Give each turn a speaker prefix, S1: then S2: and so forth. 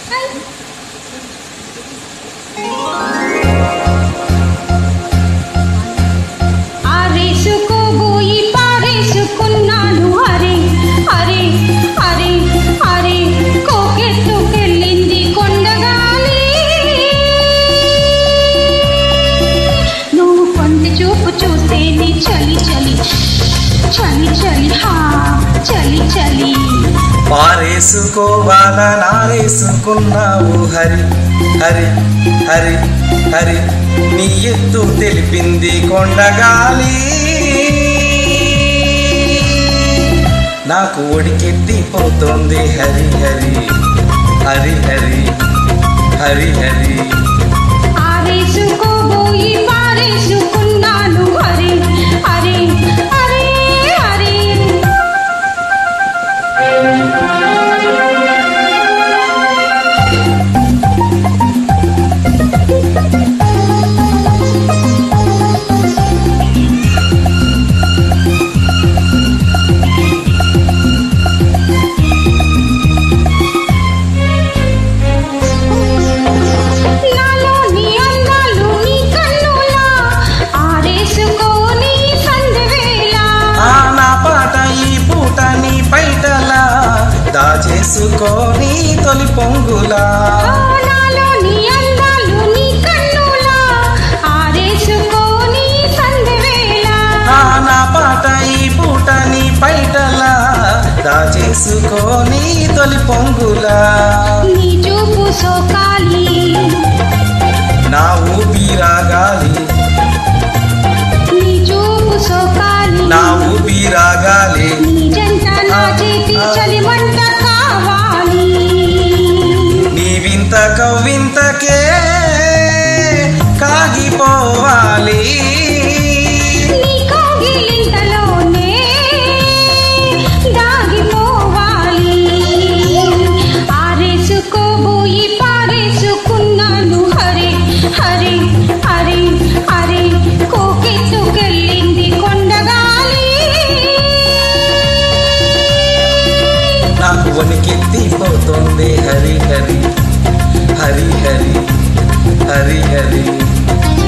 S1: ఆరేసుకోబోయి పారేసుకున్నాను హరి హరి హరి హరి కోకెత్తుకెళ్ళింది కొండగాలి నువ్వు కొంత చూపు చూస్తే నీ చలి చలి చలి చలి హా చలి చలి
S2: పారేసుకోవాల నారేసుకున్నావు హరి హరి హరి హరి నీ ఎత్తు తెలిపింది కొండగాలి నాకు ఒడికెత్తిపోతోంది హరి హరి హరి హరి హరి హరి
S1: ఆరేసుకోబోయి పారేసుకున్నాను హరి హరి హరి హరి నాలో నీ అందాలు నీ కన్నులా ఆరేసుకోని సందవేళ
S2: ఆ నా పాట ఈ పూట నీ పైటలా దాచేసుకోని తొలి పొంగులా
S1: నాలో నీ అందాలు నీ కన్నులా ఆరేసుకోని సందవేళ
S2: ఆ నా పాట ఈ పూట నీ పైటలా దాచేసుకోని తొలి పొంగులా
S1: నీ చూపు సోకాలి
S2: నా ఊపిరాగాలి
S1: నీ చూపు సోకాలి
S2: నా ఊపిరాగాలి
S1: నీ జంట నా చేతి చలిమంట కావాలి
S2: నీ వింత కవ్వింతకే కాగిపోవాలి
S1: నీ కౌగిలింతలోనే దాగిపోవాలి ఆరేసుకోబోయి పారేసుకున్నాను హరి హరి హరి హరి కోకెత్తుకెళ్ళింది కొండగాలి
S2: నాకు వణికెత్తిపోతుంది హరి హరి హరి హరి హరి హరి